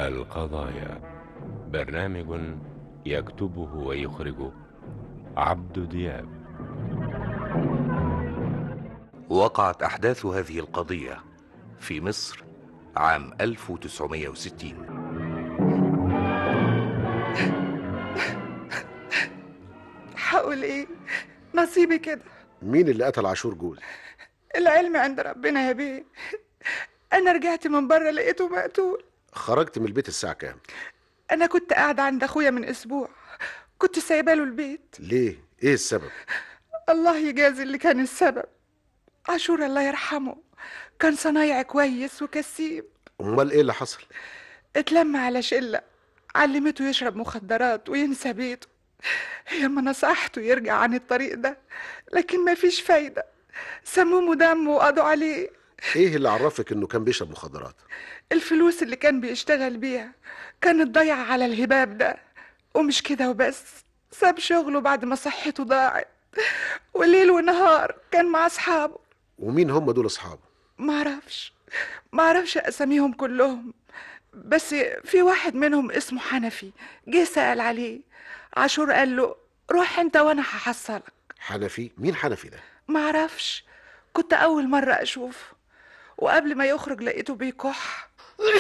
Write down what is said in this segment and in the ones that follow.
القضايا برنامج يكتبه ويخرجه عبد دياب وقعت أحداث هذه القضية في مصر عام 1960 حقول ايه نصيبي كده مين اللي قتل عاشور جوز العلم عند ربنا يا بيه انا رجعت من بره لقيته مقتول خرجت من البيت الساعة كام انا كنت قاعده عند اخويا من اسبوع كنت سايبه له البيت ليه ايه السبب الله يجازي اللي كان السبب عاشور الله يرحمه كان صنايعي كويس وكسيب امال ايه اللي حصل اتلم على شله علمته يشرب مخدرات وينسى بيته ياما نصحته يرجع عن الطريق ده لكن ما فيش فايده سمومه دم وقضوا عليه ايه اللي عرفك انه كان بيشرب مخدرات الفلوس اللي كان بيشتغل بيها كانت ضايعة على الهباب ده ومش كده وبس ساب شغله بعد ما صحته ضاعت وليل ونهار كان مع أصحابه ومين هم دول اصحابه معرفش معرفش أساميهم كلهم بس في واحد منهم اسمه حنفي جه سأل عليه عاشور قال له روح انت وانا هحصلك حنفي مين حنفي ده معرفش كنت أول مرة أشوفه وقبل ما يخرج لقيته بيكح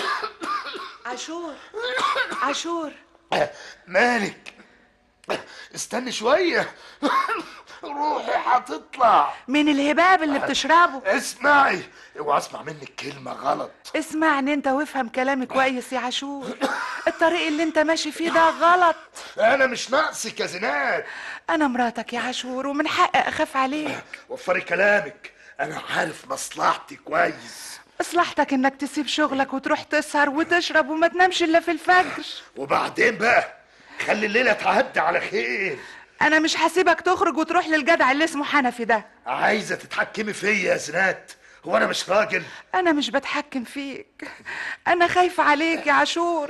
عاشور عاشور مالك استني شوية روحي هتطلع من الهباب اللي بتشربه اسمعي اوعى اسمع منك كلمة غلط اسمعني انت وافهم كلامي كويس يا عاشور الطريق اللي انت ماشي فيه ده غلط انا مش ناقصك يا زينات انا مراتك يا عاشور ومن حقي اخاف عليك وفري كلامك انا عارف مصلحتي كويس مصلحتك انك تسيب شغلك وتروح تسهر وتشرب وما تنامش الا في الفجر وبعدين بقى خلي الليلة تعدي على خير انا مش هسيبك تخرج وتروح للجدع اللي اسمه حنفي ده عايزة تتحكمي فيا يا زينات هو انا مش راجل انا مش بتحكم فيك انا خايفة عليك يا عاشور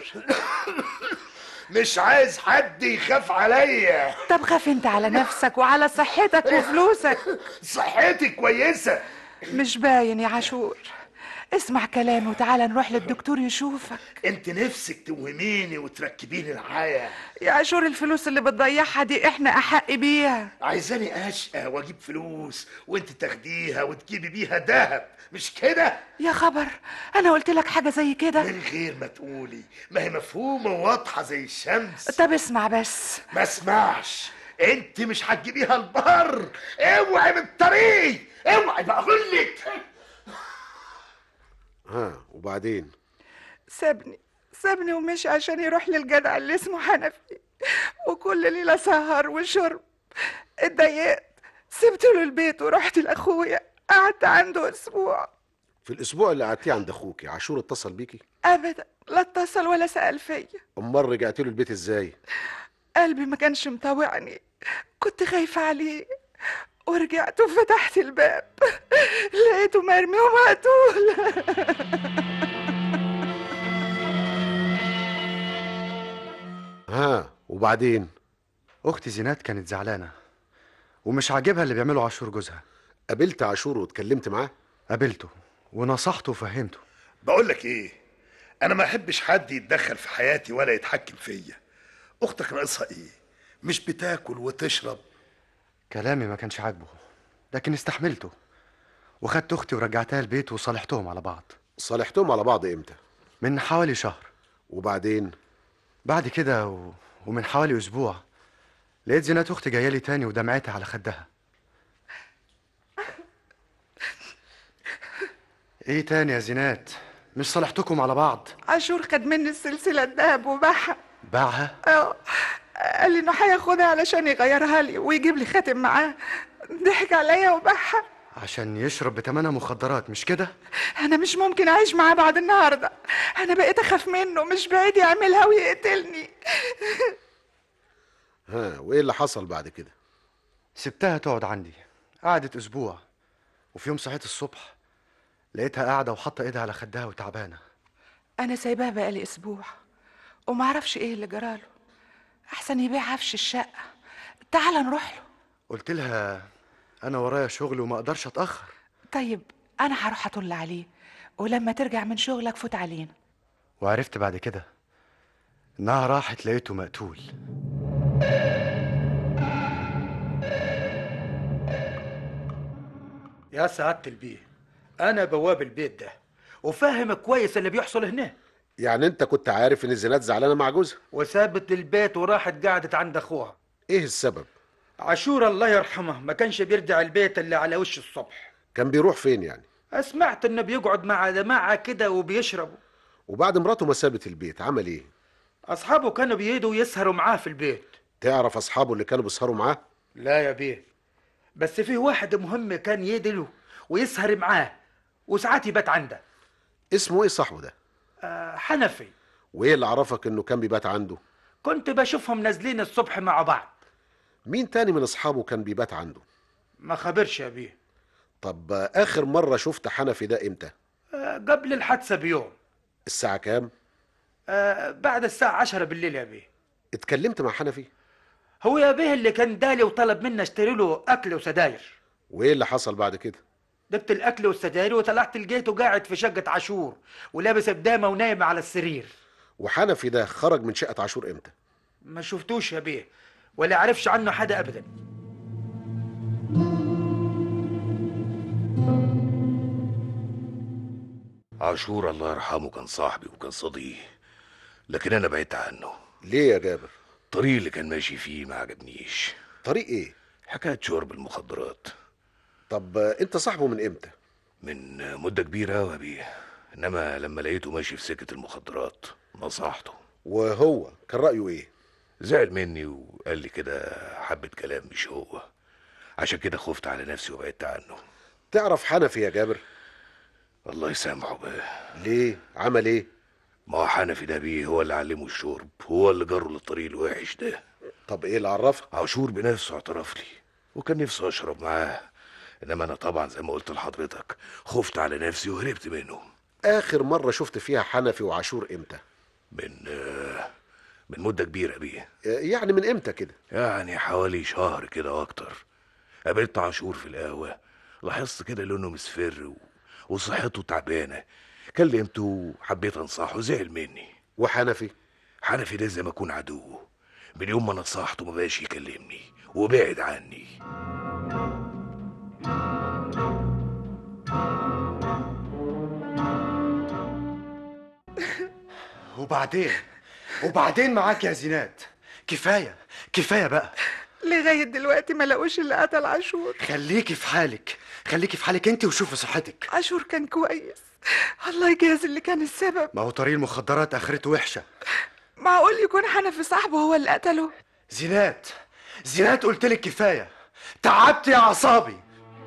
مش عايز حد يخاف عليا طب خاف انت على نفسك وعلى صحتك وفلوسك صحتي كويسة مش باين يا عاشور اسمع كلامي وتعالى نروح للدكتور يشوفك انت نفسك توهميني وتركبيني الحياة يا عاشور الفلوس اللي بتضيعها دي احنا احق بيها عايزاني اشقى واجيب فلوس وانت تاخديها وتجيبي بيها دهب مش كده يا خبر انا قلت لك حاجه زي كده من غير ما تقولي ما هي مفهومة وواضحة زي الشمس طب اسمع بس ما اسمعش انت مش هتجيبيها البر اوعي من الطريق اوعي بقول لك ها وبعدين سابني سابني ومشي عشان يروح للجدع اللي اسمه حنفي وكل ليله سهر وشرب اتضايقت سبت له البيت ورحت لاخويا قعدت عنده اسبوع في الاسبوع اللي قعدتيه عند اخوكي عاشور اتصل بيكي ابدا لا اتصل ولا سال فيا امال رجعتي له البيت ازاي قلبي ما كانش مطاوعني كنت خايفه عليه ورجعت وفتحت الباب لقيته مرمي ومقتول ها وبعدين اختي زينات كانت زعلانه ومش عاجبها اللي بيعمله عاشور جوزها قابلت عاشور واتكلمت معاه قابلته ونصحته وفهمته بقول لك ايه انا ما احبش حد يتدخل في حياتي ولا يتحكم فيا اختك ناقصها ايه مش بتاكل وتشرب كلامي ما كانش عاجبه لكن استحملته وخدت اختي ورجعتها البيت وصالحتهم على بعض صالحتهم على بعض امتى من حوالي شهر وبعدين بعد كده و... ومن حوالي اسبوع لقيت زينات اختي جايه لي تاني ودمعتها على خدها ايه تاني يا زينات مش صالحتكم على بعض عاشور خد مني السلسله الذهب وباعها باعها اه قال لي انه هياخدها علشان يغيرها لي ويجيب لي خاتم معاه ضحك عليا وباعها عشان يشرب بتمنها مخدرات مش كده انا مش ممكن اعيش معاه بعد النهارده انا بقيت اخاف منه مش بعيد يعملها ويقتلني ها وايه اللي حصل بعد كده سبتها تقعد عندي قعدت اسبوع وفي يوم صحيت الصبح لقيتها قاعده وحاطه ايدها على خدها وتعبانه انا سايباها بقالي اسبوع ومعرفش ايه اللي جراله احسن يبيع عفش الشقه تعال نروح له قلت لها انا ورايا شغل وما اقدرش اتاخر طيب انا هروح اطل عليه ولما ترجع من شغلك فوت علينا وعرفت بعد كده انها راحت لقيته مقتول يا سعادة البيه أنا بواب البيت ده وفاهم كويس اللي بيحصل هنا يعني انت كنت عارف ان زينات زعلانه مع جوزها وسابت البيت وراحت قعدت عند أخوها ايه السبب عاشور الله يرحمه ما كانش بيرجع البيت إلا على وش الصبح كان بيروح فين يعني سمعت إنه بيقعد مع جماعة كده وبيشربوا وبعد مراته ما سابت البيت عمل ايه أصحابه كانوا بييدوا يسهروا معاه في البيت تعرف اصحابه اللي كانوا بيسهروا معاه لا يا بيه بس في واحد مهم كان يدله ويسهر معاه وساعات يبات عنده اسمه ايه صاحبه ده آه حنفي وايه اللي عرفك انه كان بيبات عنده كنت بشوفهم نازلين الصبح مع بعض مين تاني من اصحابه كان بيبات عنده ما خبرش يا بيه طب آه، اخر مره شفت حنفي ده امتى آه قبل الحادثة بيوم الساعه كام آه بعد الساعة عشرة بالليل يا بيه اتكلمت مع حنفي هو يا بيه اللي كان دالي وطلب مني اشتري له أكل وسداير وايه اللي حصل بعد كده جبت الأكل والسداير وطلعت لقيته قاعد في شقة عاشور ولابس بدامة ونايم على السرير وحنفي ده خرج من شقه عاشور امتى ما شفتوش يا بيه ولا عرفش عنه حدا أبدا عاشور الله يرحمه كان صاحبي وكان صديقي لكن انا بعدت عنه ليه يا جابر الطريق اللي كان ماشي فيه ما عجبنيش طريق ايه حكايه شرب المخدرات طب آه، انت صاحبه من امتى من مده كبيره قوي يا بيه انما لما لقيته ماشي في سكه المخدرات نصحته وهو كان رايه ايه زعل مني وقال لي كده حبة كلام مش هو عشان كده خفت على نفسي وبعدت عنه تعرف حنفي يا جابر الله يسامحه بقى ليه عمل ايه ما هو حنفي ده بيه هو اللي علمه الشرب هو اللي جره للطريق الوحش ده طب ايه اللي عرفك عاشور بنفسه اعترف لي وكان نفسه اشرب معاه انما انا طبعا زي ما قلت لحضرتك خفت على نفسي وهربت منه اخر مره شفت فيها حنفي وعاشور امتى من آه، من مده كبيره بيه آه، يعني من امتى كده يعني حوالي شهر كده واكتر قابلت عاشور في القهوة لاحظت كده لونه مصفر و... وصحته تعبانة كلمته وحبيت انصحه زعل مني وحنفي حنفي ده زي ما اكون عدوه من يوم ما نصحته ما بقاش يكلمني وبعد عني وبعدين وبعدين معاك يا زينات كفايه كفايه بقى لغاية دلوقتي ما لقوش اللي قتل عاشور خليكي في حالك خليكي في حالك انت وشوفي صحتك عاشور كان كويس الله يجاز اللي كان السبب ما هو طريق المخدرات اخرته وحشه معقول يكون حنفي صاحبه هو اللي قتله زينات زينات قلت لك كفايه تعبت يا اعصابي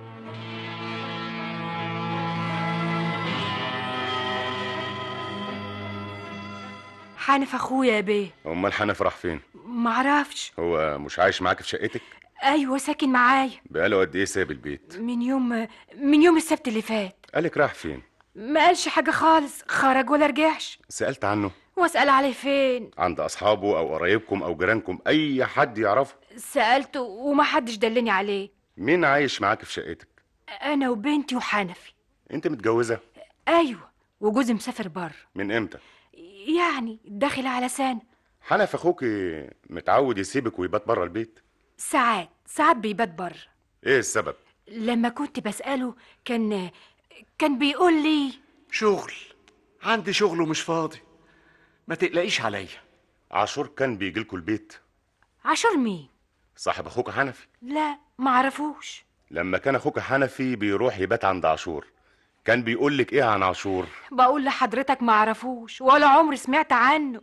حنف اخويا يا بيه امال حنف راح فين معرفش هو مش عايش معاك في شقتك ايوه ساكن معايا بقاله قد ايه ساب البيت من يوم من يوم السبت اللي فات قالك راح فين ما قالش حاجه خالص خرج ولا رجعش سالت عنه واسال عليه فين عند اصحابه او قرايبكم او جيرانكم اي حد يعرفه سالته وما حدش دلني عليه مين عايش معاك في شقتك انا وبنتي وحنفي انت متجوزه ايوه وجوزي مسافر بره من امتى يعني داخل على سنه حنف اخوك متعود يسيبك ويبات بره البيت ساعات ساعات بيبات بره ايه السبب لما كنت بساله كان كان بيقول لي شغل عندي شغل ومش فاضي ما تقلقيش عليا عاشور كان بيجيلكوا البيت عاشور مين صاحب اخوك حنفي لا معرفوش لما كان اخوك حنفي بيروح يبات عند عاشور كان بيقول لك ايه عن عاشور بقول لحضرتك معرفوش ولا عمري سمعت عنه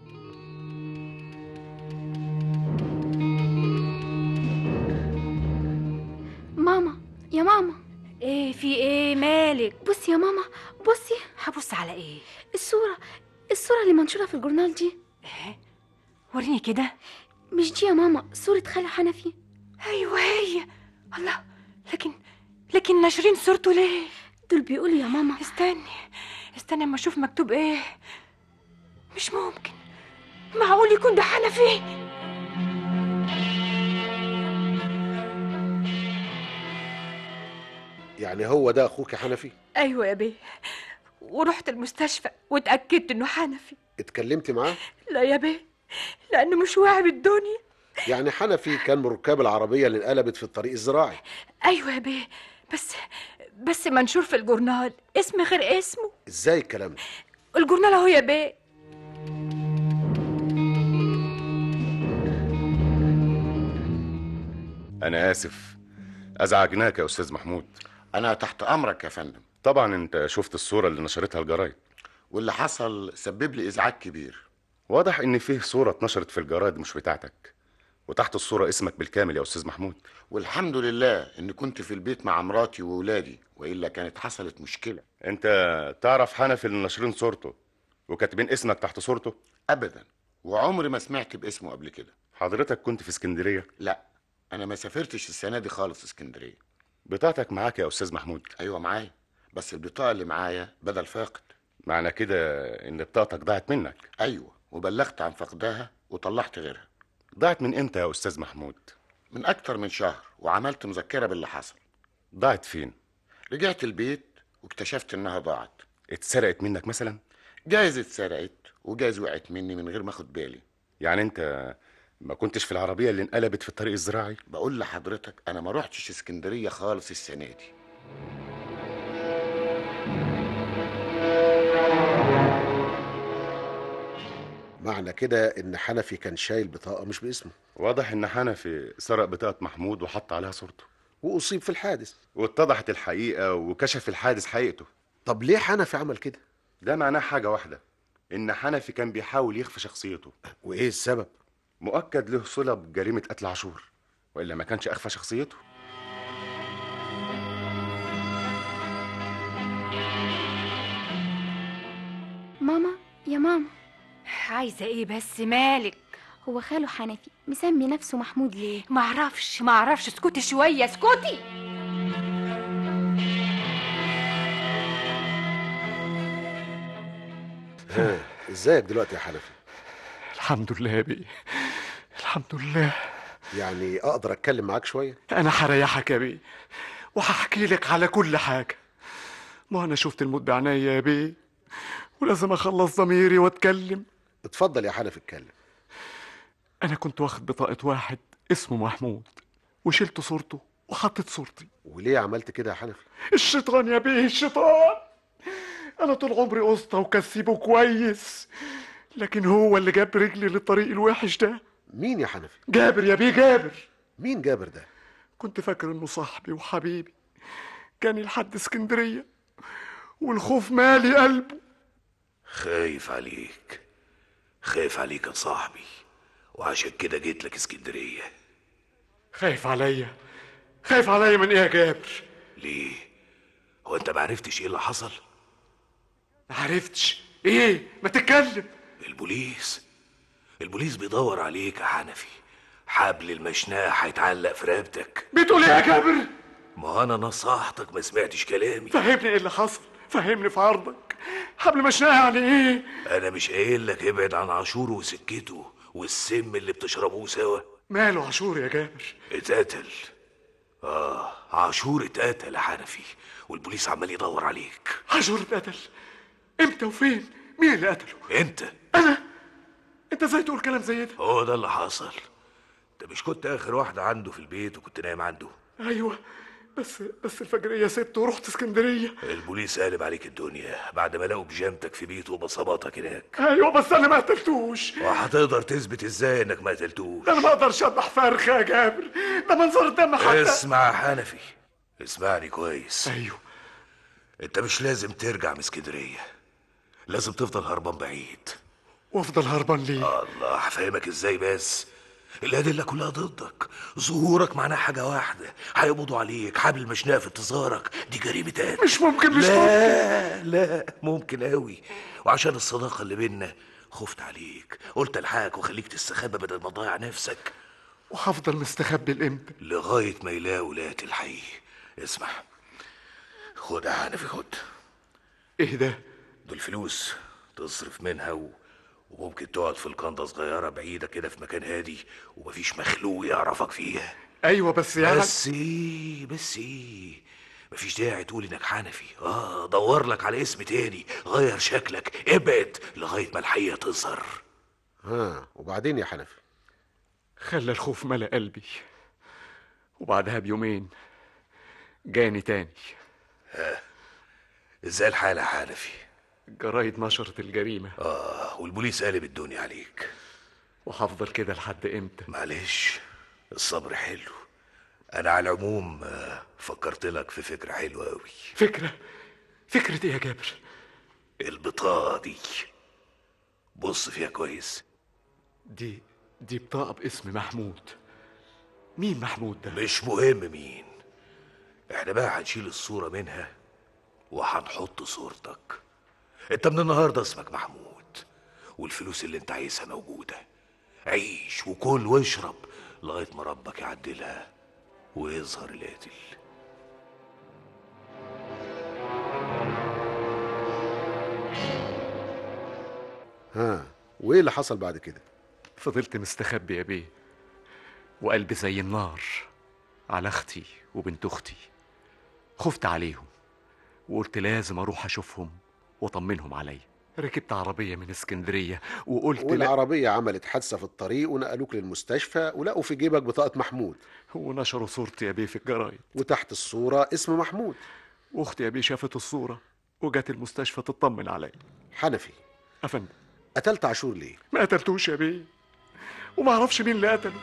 ماما يا ماما ايه في ايه مالك بصي يا ماما بصي هبص على ايه الصورة الصورة اللي منشورة في الجورنال دي ايه وريني كده مش دي يا ماما صورة خالة حنفي ايوه هي الله لكن لكن ناشرين صورته ليه دول بيقولوا يا ماما استني استني اما اشوف مكتوب ايه مش ممكن معقول يكون ده حنفي يعني هو ده اخوك حنفي ايوه يا بيه ورحت المستشفى واتاكدت انه حنفي اتكلمتي معاه لا يا بيه لأنه مش واعي بالدنيا يعني حنفي كان من ركاب العربيه اللي انقلبت في الطريق الزراعي أيوة يا بيه بس بس منشور في الجورنال اسم غير اسمه ازاي الكلام ده الجورنال أهو يا بيه انا اسف ازعجناك يا استاذ محمود أنا تحت أمرك يا فندم طبعا انت شفت الصوره اللي نشرتها الجرايد واللي حصل سبب لي إزعاج كبير واضح ان فيه صوره اتنشرت في الجرايد مش بتاعتك وتحت الصوره اسمك بالكامل يا استاذ محمود والحمد لله إني كنت في البيت مع مراتي وولادي وإلا كانت حصلت مشكلة انت تعرف حنفي اللي ناشرين صورته وكاتبين اسمك تحت صورته أبدا وعمري ما سمعت باسمه قبل كده حضرتك كنت في اسكندريه لا أنا ما سافرتش السنة دي خالص اسكندرية بطاقتك معاك يا استاذ محمود أيوة معايا بس البطاقة اللي معايا بدل فاقد معنى كده ان بطاقتك ضاعت منك أيوة وبلغت عن فقدها وطلعت غيرها ضاعت من امتى يا استاذ محمود من أكتر من شهر وعملت مذكرة باللي حصل ضاعت فين رجعت البيت واكتشفت إنها ضاعت اتسرقت منك مثلا جايز اتسرقت وجايز وقعت مني من غير ما اخد بالي يعني انت ما كنتش في العربيه اللي انقلبت في الطريق الزراعي بقول لحضرتك انا ما روحتش اسكندريه خالص السنه دي معنى كده ان حنفي كان شايل بطاقه مش باسمه واضح ان حنفي سرق بطاقه محمود وحط عليها صورته واصيب في الحادث واتضحت الحقيقه وكشف الحادث حقيقته طب ليه حنفي عمل كده ده معناه حاجه واحده ان حنفي كان بيحاول يخفي شخصيته وايه السبب مؤكد له صله بجريمه قتل عاشور والا ما كانش اخفى شخصيته ماما يا ماما عايزة ايه بس مالك هو خاله حنفي مسمي نفسه محمود ليه معرفش معرفش اسكتي شوية اسكتي ها ازيك دلوقتي يا حنفي الحمد لله يا بيه الحمد لله يعني اقدر اتكلم معاك شويه انا هريحك يا بيه وهحكي لك على كل حاجه ما انا شفت الموت بعينيا يا بيه ولازم اخلص ضميري واتكلم اتفضل يا حنفي اتكلم انا كنت واخد بطاقه واحد اسمه محمود وشلت صورته وحطيت صورتي وليه عملت كده يا حنفي الشيطان يا بيه الشيطان انا طول عمري قسطه وكسيبه كويس لكن هو اللي جاب رجلي للطريق الوحش ده مين يا حنفي جابر يا بيه جابر مين جابر ده كنت فاكر انه صاحبي وحبيبي كان لحد اسكندريه والخوف مالي قلبه خايف عليك خايف عليك يا صاحبي وعشان كده جيت لك اسكندريه خايف عليا خايف عليا من ايه يا جابر ليه هو انت معرفتش ايه اللي حصل معرفتش ايه ما تتكلم البوليس البوليس بيدور عليك يا حنفي حبل المشناه هيتعلق في رقبتك بتقول ايه يا جابر ما انا نصحتك ما سمعتش كلامي فهمني ايه اللي حصل فهمني في عرضك حبل مشناه يعني ايه انا مش قايل لك ابعد عن عاشور وسكته والسم اللي بتشربوه سوا ماله عاشور يا جابر اتقتل اه عاشور اتقتل يا حنفي والبوليس عمال يدور عليك عاشور اتقتل امتى وفين مين اللي قتله انت انت ازاي تقول كلام زي ده هو ده اللي حصل انت مش كنت اخر واحده عنده في البيت وكنت نايم عنده ايوه بس بس الفجريه سبته ورحت اسكندريه البوليس قالب عليك الدنيا بعد ما لقوا بيجامتك في بيته وبصماتك هناك ايوه بس انا ما قتلتوش وهتقدر تثبت ازاي انك ما قتلتوش انا ما اقدرش اذبح فرخه يا جابر ده منظر الدم حتى اسمع يا حنفي اسمعني كويس ايوه انت مش لازم ترجع من اسكندريه لازم تفضل هربان بعيد وافضل هربان ليه الله هفهمك ازاي بس الأدلة كلها ضدك ظهورك معناه حاجة واحدة هيقبضوا عليك حبل مشناق في انتظارك دي جريمة قتل مش ممكن مش لا لا ممكن قوي وعشان الصداقة اللي بينا خفت عليك قلت الحقك وخليك تستخبى بدل ما تضيع نفسك وهفضل مستخبي لامتى لغاية ما يلاقوا لقيت الحي اسمع خد يا حنفي خد ايه ده دول فلوس تصرف منها و... وممكن تقعد في الكنده صغيره بعيده كده في مكان هادي ومفيش مخلوق يعرفك فيها ايوه بس يعني بس ايه بس ايه مفيش داعي تقول انك حنفي اه دور لك على اسم تاني غير شكلك ابعد لغايه ما الحقيقه تظهر ها وبعدين يا حنفي خلى الخوف ملأ قلبي وبعدها بيومين جاني تاني ازاي الحاله يا حنفي الجرايد نشرت الجريمة اه والبوليس قلب الدنيا عليك وهفضل كده لحد امتى معلش الصبر حلو انا على العموم آه، فكرت لك في فكره حلوه قوي فكرة فكرة ايه يا جابر البطاقه دي بص فيها كويس دي دي بطاقة باسم محمود مين محمود ده مش مهم مين احنا بقى هنشيل الصورة منها وهنحط صورتك انت من النهاردة اسمك محمود والفلوس اللي انت عايزها موجودة عيش وكل واشرب لغاية ما ربك يعدلها ويظهر القاتل ها وايه اللي حصل بعد كده فضلت مستخبي يا بيه وقلبي زي النار على اختي وبنت اختي خفت عليهم وقلت لازم اروح اشوفهم واطمنهم عليا ركبت عربية من اسكندرية وقلت لا والعربية عملت حادثة في الطريق ونقلوك للمستشفى ولقوا في جيبك بطاقة محمود ونشروا صورتي يا بيه في الجرايد وتحت الصورة اسم محمود واختي يا بيه شافت الصورة وجت المستشفى تطمن عليا حنفي افندم قتلت عاشور ليه ما قتلتوش يا بيه وما اعرفش مين اللي قتله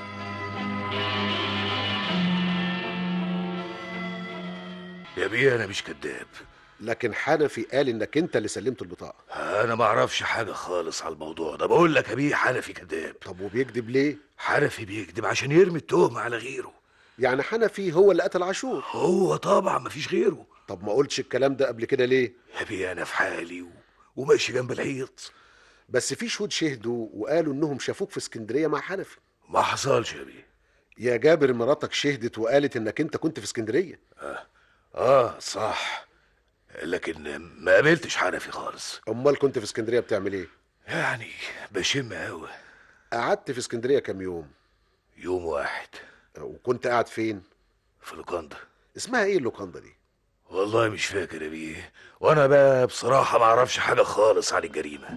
يا بيه انا مش كذاب لكن حنفي قال انك انت اللي سلمت البطاقة انا ما اعرفش حاجة خالص على الموضوع ده بقول لك يا بيه حنفي كذاب طب وبيكذب ليه حنفي بيكذب عشان يرمي التهمة على غيره يعني حنفي هو اللي قتل عاشور هو طبعا مفيش غيره طب ما قلتش الكلام ده قبل كده ليه يا بيه انا في حالي و... وماشي جنب الحيط بس في شهود شهدوا وقالوا انهم شافوك في اسكندرية مع حنفي ما حصلش يا بيه يا جابر مراتك شهدت وقالت انك انت كنت في اسكندرية اه صح لكن ما قابلتش حنفي خالص امال كنت في اسكندرية بتعمل ايه يعني بشم هوا قعدت في اسكندرية كام يوم يوم واحد وكنت قاعد فين في لوكاندا اسمها ايه اللوكاندا دي والله مش فاكر يا بيه وانا بقى بصراحة ما اعرفش حاجة خالص عن الجريمة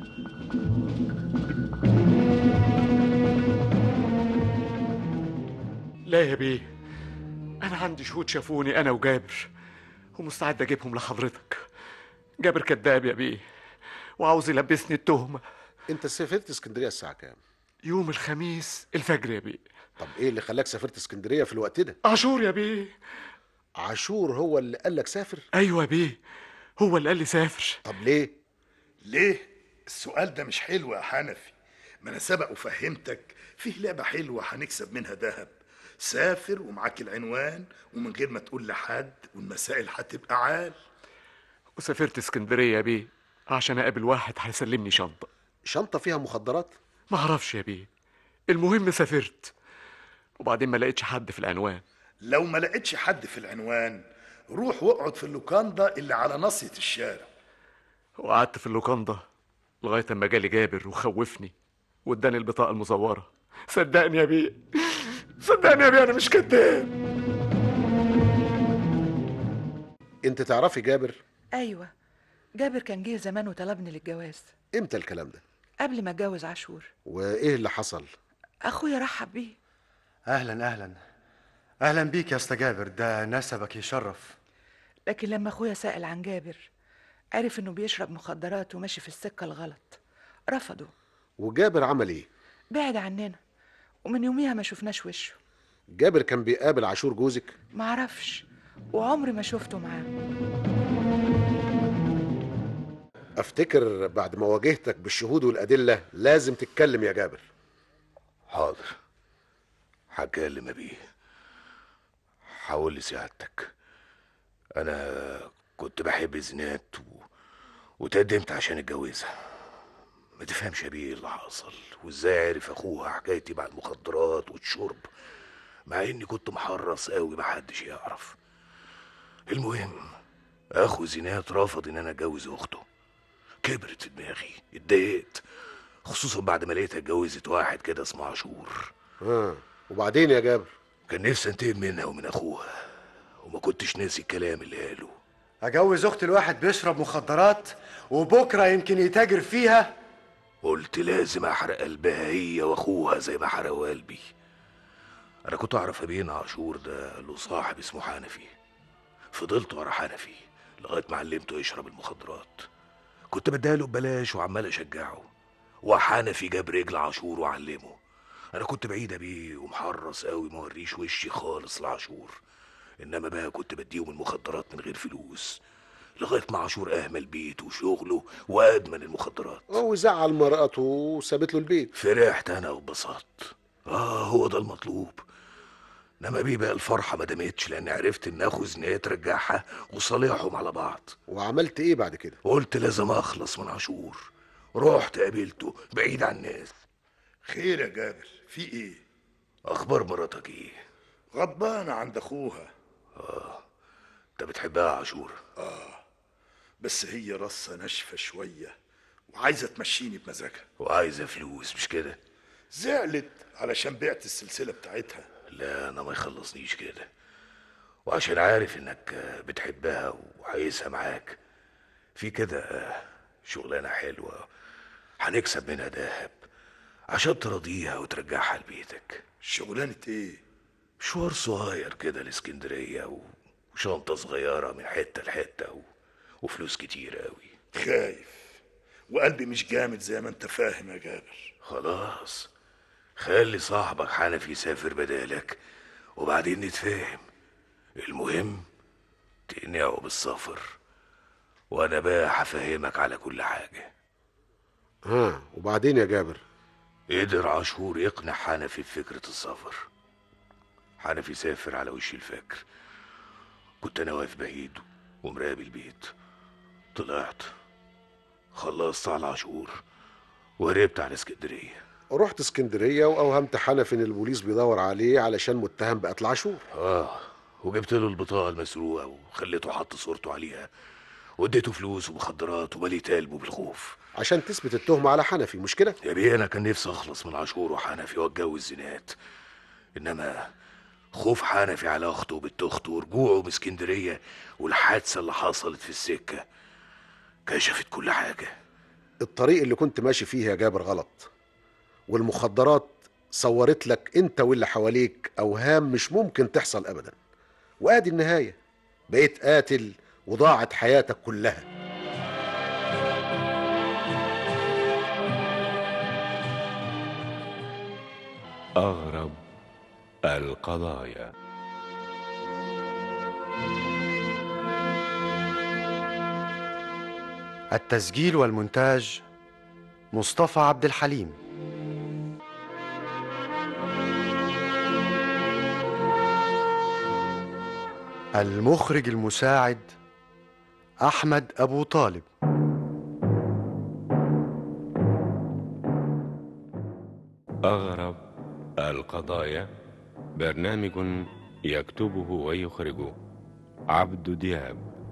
لا يا بيه انا عندي شهود شافوني انا وجابر ومستعد اجيبهم لحضرتك جابر كذاب يا بيه وعاوز يلبسني التهمة انت سافرت اسكندرية الساعة كام يوم الخميس الفجر يا بيه طب ايه اللي خلاك سافرت اسكندرية في الوقت ده عاشور يا بيه عاشور هو اللي قال لك سافر ايوه يا بيه هو اللي قال لي سافر طب ليه ليه السؤال ده مش حلو يا حنفي ما انا سبق وفهمتك فيه لعبة حلوة هنكسب منها ذهب سافر ومعاك العنوان ومن غير ما تقول لحد والمسائل هتبقى عال وسافرت اسكندرية يا بيه عشان اقابل واحد هيسلمني شنطة شنطة فيها مخدرات ما اعرفش يا بيه المهم سافرت وبعدين ما لقيتش حد في العنوان لو ما لقيتش حد في العنوان روح واقعد في اللوكاندا اللي على ناصية الشارع وقعدت في اللوكاندا لغاية اما جالي جابر وخوفني واداني البطاقة المزورة صدقني يا بيه صدقني يا بيه انا مش كداب انت تعرفي جابر ايوه جابر كان جه زمان وطلبني للجواز امتى الكلام ده قبل ما اتجوز عاشور وايه اللي حصل اخويا رحب بيه اهلا اهلا اهلا بيك يا اسطى جابر ده نسبك يشرف لكن لما اخويا سأل عن جابر عرف انه بيشرب مخدرات وماشي في السكة الغلط رفضه وجابر عمل ايه بعد عننا ومن يوميها ما شفناش وشه جابر كان بيقابل عاشور جوزك معرفش وعمري ما شفته معاه افتكر بعد ما واجهتك بالشهود والادله لازم تتكلم يا جابر حاضر هكلم بيه هقول لسعادتك انا كنت بحب زينات و... وتقدمت عشان اتجوزها ما تفهمش يا بيه إيه اللي حصل وازاي عرف اخوها حكايتي مع المخدرات والشرب مع اني كنت محرص قوي محدش يعرف المهم اخو زينات رفض ان انا اتجوز اخته كبرت في دماغي اتضايقت خصوصا بعد ما لقيتها اتجوزت واحد كده اسمه عاشور ها وبعدين يا جابر كان نفسي انتقم منها ومن اخوها وما كنتش ناسي الكلام اللي قاله اجوز اخت الواحد بيشرب مخدرات وبكره يمكن يتاجر فيها قلت لازم احرق قلبها هي واخوها زي ما حرقوا قلبي انا كنت اعرف ابين عاشور ده له صاحب اسمه حنفي فضلت ورا حنفي لغايه ما علمته يشرب المخدرات كنت بديله ببلاش وعمال اشجعه وحنفي جاب رجل عاشور وعلمه انا كنت بعيد بيه ومحرص قوي ما اوريش وشي خالص لعاشور انما بقى كنت بديهم المخدرات من غير فلوس لغايه ما عاشور اهمل بيته وشغله وادمن المخدرات هو زعل مرأته وسابت له البيت فرحت انا واتبسطت اه هو ده المطلوب انما بيه بقى الفرحه ما دامتش لان عرفت ان اخو زناد رجعها وصالحهم على بعض وعملت ايه بعد كده قلت لازم اخلص من عاشور رحت قابلته بعيد عن الناس خير يا جابر في ايه اخبار مراتك ايه غضبانة عند اخوها انت بتحبها عاشور بس هي رصة ناشفة شوية وعايزة تمشيني بمزاجها وعايزه فلوس مش كده زعلت علشان بعت السلسلة بتاعتها لا انا ما يخلصنيش كده وعشان عارف انك بتحبها وعايزها معاك في كده شغلانه حلوه هنكسب منها دهب عشان ترضيها وترجعها لبيتك شغلانة ايه مشوار صغير كده لاسكندريه و- وشنطه صغيره من حته لحته و... وفلوس كتير قوي خايف وقلبي مش جامد زي ما انت فاهم يا جابر خلاص خلي صاحبك حنفي يسافر بدالك وبعدين نتفاهم المهم تقنعه بالسفر وانا بقى هفهمك على كل حاجه ها وبعدين يا جابر قدر عاشور يقنع حنفي بفكرة السفر حنفي سافر على وش الفجر كنت انا واقف بعيد ومراقب البيت طلعت خلصت على عاشور وهربت على اسكندريه رحت اسكندريه واوهمت حنفي ان البوليس بيدور عليه علشان متهم بقتل عاشور اه وجبت له البطاقه المسروقه وخليته حط صورته عليها واديته فلوس ومخدرات ومليت قلبه بالخوف عشان تثبت التهمه على حنفي مش كده يا بيه انا كان نفسي اخلص من عاشور وحنفي واتجوز زينات انما خوف حنفي على اخته وبنت اخته ورجوعه من اسكندريه والحادثه اللي حصلت في السكه كشفت كل حاجه الطريق اللي كنت ماشي فيه يا جابر غلط والمخدرات صورت لك انت واللي حواليك اوهام مش ممكن تحصل ابدا وادي النهايه بقيت قاتل وضاعت حياتك كلها أغرب القضايا التسجيل والمونتاج مصطفى عبد الحليم المخرج المساعد احمد ابو طالب أغرب القضايا برنامج يكتبه ويخرجه عبد دياب